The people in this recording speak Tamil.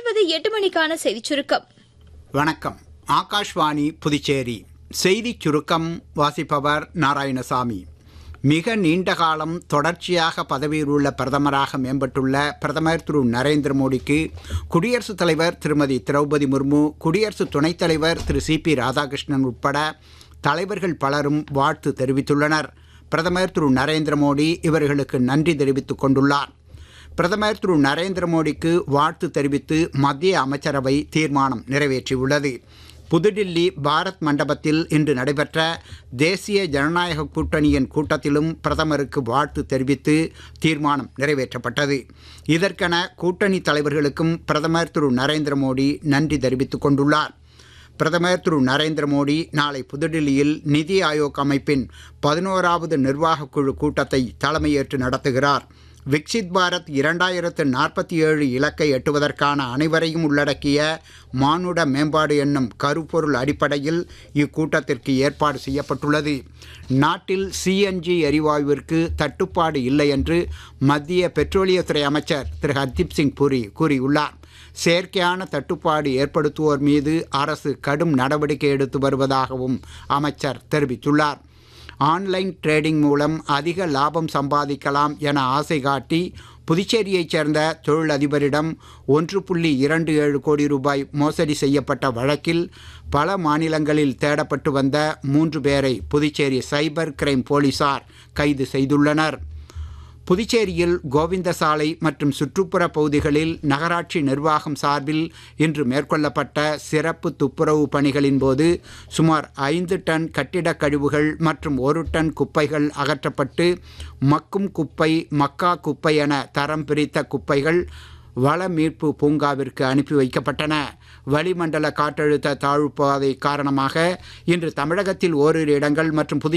தொடர்வது எட்டு மணிக்கான செய்திச் சுருக்கம் வணக்கம் ஆகாஷ்வாணி புதுச்சேரி செய்திச் சுருக்கம் வாசிப்பவர் நாராயணசாமி மிக நீண்ட காலம் தொடர்ச்சியாக பதவியில் உள்ள பிரதமராக மேம்பட்டுள்ள பிரதமர் திரு நரேந்திர மோடிக்கு குடியரசுத் தலைவர் திருமதி திரௌபதி முர்மு குடியரசு துணைத் தலைவர் திரு சி பி ராதாகிருஷ்ணன் உட்பட தலைவர்கள் பலரும் வாழ்த்து தெரிவித்துள்ளனர் பிரதமர் திரு நரேந்திர மோடி இவர்களுக்கு நன்றி தெரிவித்துக் கொண்டுள்ளார் பிரதமர் திரு நரேந்திர மோடிக்கு வாழ்த்து தெரிவித்து மத்திய அமைச்சரவை தீர்மானம் நிறைவேற்றியுள்ளது புதுடில்லி பாரத் மண்டபத்தில் இன்று நடைபெற்ற தேசிய ஜனநாயக கூட்டணியின் கூட்டத்திலும் பிரதமருக்கு வாழ்த்து தெரிவித்து தீர்மானம் நிறைவேற்றப்பட்டது இதற்கென கூட்டணி தலைவர்களுக்கும் பிரதமர் திரு நரேந்திர மோடி நன்றி தெரிவித்துக் கொண்டுள்ளார் பிரதமர் திரு நரேந்திர மோடி நாளை புதுடில்லியில் நிதி ஆயோக் அமைப்பின் பதினோராவது நிர்வாகக் குழு கூட்டத்தை தலைமையேற்று நடத்துகிறார் விக்சித் பாரத் இரண்டாயிரத்து நாற்பத்தி ஏழு இலக்கை எட்டுவதற்கான அனைவரையும் உள்ளடக்கிய மானுட மேம்பாடு என்னும் கருப்பொருள் அடிப்படையில் இக்கூட்டத்திற்கு ஏற்பாடு செய்யப்பட்டுள்ளது நாட்டில் சிஎன்ஜி எரிவாயுவிற்கு தட்டுப்பாடு இல்லை என்று மத்திய பெட்ரோலியத்துறை அமைச்சர் திரு ஹர்தீப் சிங் பூரி கூறியுள்ளார் செயற்கையான தட்டுப்பாடு ஏற்படுத்துவோர் மீது அரசு கடும் நடவடிக்கை எடுத்து வருவதாகவும் அமைச்சர் தெரிவித்துள்ளார் ஆன்லைன் ட்ரேடிங் மூலம் அதிக லாபம் சம்பாதிக்கலாம் என ஆசை காட்டி புதுச்சேரியைச் சேர்ந்த தொழிலதிபரிடம் ஒன்று புள்ளி இரண்டு ஏழு கோடி ரூபாய் மோசடி செய்யப்பட்ட வழக்கில் பல மாநிலங்களில் தேடப்பட்டு வந்த மூன்று பேரை புதுச்சேரி சைபர் கிரைம் போலீசார் கைது செய்துள்ளனர் புதுச்சேரியில் கோவிந்தசாலை மற்றும் சுற்றுப்புற பகுதிகளில் நகராட்சி நிர்வாகம் சார்பில் இன்று மேற்கொள்ளப்பட்ட சிறப்பு துப்புரவு பணிகளின் போது சுமார் ஐந்து டன் கட்டிடக் கழிவுகள் மற்றும் ஒரு டன் குப்பைகள் அகற்றப்பட்டு மக்கும் குப்பை மக்கா குப்பை என தரம் பிரித்த குப்பைகள் வள மீட்பு பூங்காவிற்கு அனுப்பி வைக்கப்பட்டன வளிமண்டல காற்றழுத்த தாழ்வு பாதை காரணமாக இன்று தமிழகத்தில் ஓரிரு இடங்கள் மற்றும் புது